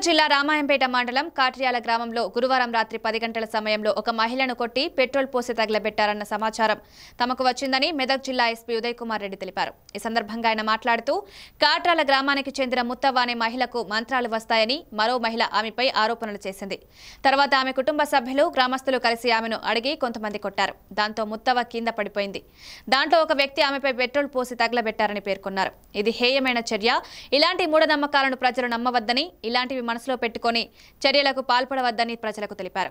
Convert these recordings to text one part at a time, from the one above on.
జిల్లా రామాయంపేట మండలం కాట్రియాల గ్రామంలో గురువారం రాత్రి పది గంటల సమయంలో ఒక మహిళను కొట్టి పెట్రోల్ పోసి తగలబెట్టారన్న సమాచారం తమకు వచ్చిందని మెదక్ జిల్లా ఎస్పీ ఉదయ్ కుమార్ రెడ్డి తెలిపారు ఈ సందర్భంగా ఆయన మాట్లాడుతూ కాట్రాల గ్రామానికి చెందిన ముత్తవ్వ అనే మహిళకు మంత్రాలు వస్తాయని మరో మహిళ ఆమెపై ఆరోపణలు చేసింది తర్వాత ఆమె కుటుంబ సభ్యులు గ్రామస్తులు కలిసి ఆమెను అడిగి కొంతమంది కొట్టారు దాంతో ముత్తవ్వ కింద పడిపోయింది దాంట్లో ఒక వ్యక్తి ఆమెపై పెట్రోల్ పోసి తగలబెట్టారని పేర్కొన్నారు ఇది హేయమైన చర్య ఇలాంటి మూఢనమ్మకాలను ప్రజలు నమ్మవద్దని ఇలాంటివి మనసులో పెట్టుకొని చర్యలకు పాల్పడవద్దని ప్రజలకు తెలిపారు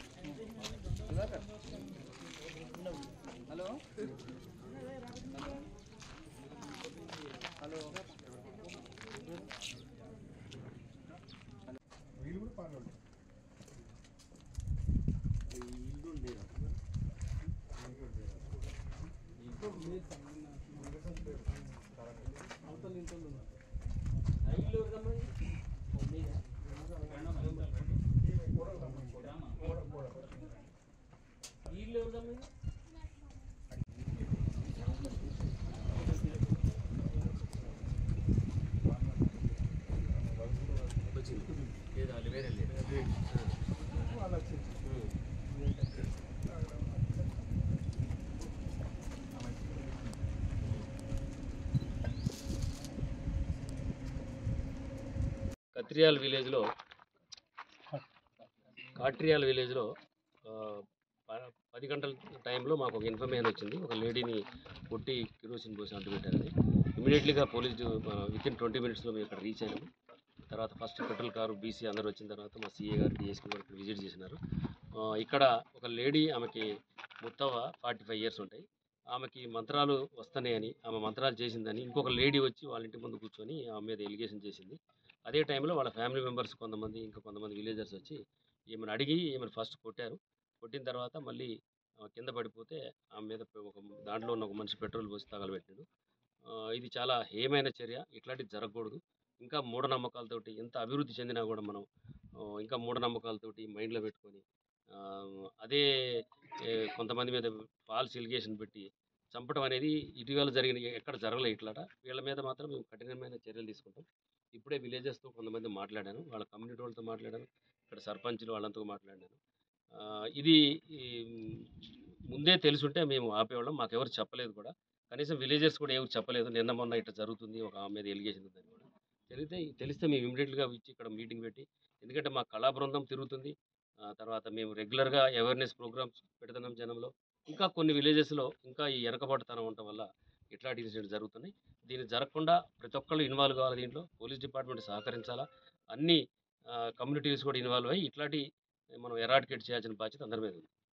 కత్రియాల్ విలేజ్లో కాట్రియాల్ విలేజ్లో ఆ, ప- పది గంటల టైంలో మాకు ఒక ఇన్ఫర్మేషన్ వచ్చింది ఒక లేడీని కొట్టి కిరోసిన్ పోసి అంటుపెట్టారని ఇమీడియట్లీగా పోలీసు విత్ ఇన్ ట్వంటీ మినిట్స్లో మేము ఇక్కడ రీచ్ అయినాము తర్వాత ఫస్ట్ పెట్రోల్ కారు బీసీ అందరూ వచ్చిన తర్వాత మా సీఏ గారు డిఎస్పీ గారు ఇక్కడ విజిట్ చేసినారు ఆ, ఇక్కడ ఒక లేడీ ఆమెకి ముత్తవ ఫార్టీ ఫైవ్ ఇయర్స్ ఉంటాయి ఆమెకి మంత్రాలు వస్తున్నాయని ఆమె మంత్రాలు చేసిందని ఇంకొక లేడీ వచ్చి వాళ్ళ ఇంటి ముందు కూర్చొని ఆమె మీద ఎలిగేషన్ చేసింది అదే టైంలో వాళ్ళ ఫ్యామిలీ మెంబర్స్ కొంతమంది ఇంకా కొంతమంది విలేజర్స్ వచ్చి ఈమెను అడిగి ఈమెను ఫస్ట్ కొట్టారు కొట్టిన తర్వాత మళ్ళీ ఆ, కింద పడిపోతే ఆమె మీద ఒక దాంట్లో ఉన్న ఒక మనిషి పెట్రోల్ పోసి తగలబెట్టాడు ఆ, ఇది చాలా హేయమైన చర్య ఇట్లాంటిది జరగకూడదు ఇంకా మూఢనమ్మకాలతోటి ఎంత అభివృద్ధి చెందినా కూడా మనం ఆ, ఇంకా మూఢనమ్మకాలతోటి మైండ్లో పెట్టుకొని ఆ, అదే ఏ, కొంతమంది మీద ఫాల్స్ ఇలిగేషన్ పెట్టి చంపడం అనేది ఇటీవల జరిగిన ఎక్కడ జరగలేదు ఇట్లాట వీళ్ళ మీద మాత్రం మేము కఠినమైన చర్యలు తీసుకుంటాం ఇప్పుడే విలేజెస్తో కొంతమంది మాట్లాడాను వాళ్ళ కమ్యూనిటీ వాళ్ళతో మాట్లాడాను ఇక్కడ సర్పంచ్లు వాళ్ళంతా మాట్లాడాను ఆ, ఇది ఈ, ముందే తెలుసుంటే మేము ఆపేవాళ్ళం మాకెవరు చెప్పలేదు కూడా కనీసం విలేజర్స్ కూడా ఎవరు చెప్పలేదు నిన్న మొన్న ఇట్లా జరుగుతుంది ఒక ఆమె మీద ఎలిగేషన్ ఉందని కూడా తెలిస్తే తెలిస్తే మేము ఇమీడియట్గా ఇచ్చి ఇక్కడ మీటింగ్ పెట్టి ఎందుకంటే మా కళా బృందం తిరుగుతుంది ఆ, తర్వాత మేము రెగ్యులర్గా అవేర్నెస్ ప్రోగ్రామ్స్ పెడుతున్నాం జనంలో ఇంకా కొన్ని విలేజెస్లో ఇంకా ఈ వెనకబాటుతనం ఉండటం వల్ల ఇట్లాంటి ఇన్సిడెంట్ జరుగుతున్నాయి దీన్ని జరగకుండా ప్రతి ఒక్కళ్ళు ఇన్వాల్వ్ కావాలి దీంట్లో పోలీస్ డిపార్ట్మెంట్ సహకరించాలా అన్ని కమ్యూనిటీస్ కూడా ఇన్వాల్వ్ అయ్యి ఇట్లాంటి మనం ఎరాడికేట్ చేయాల్సిన బాధ్యత అందరి మీద ఉంది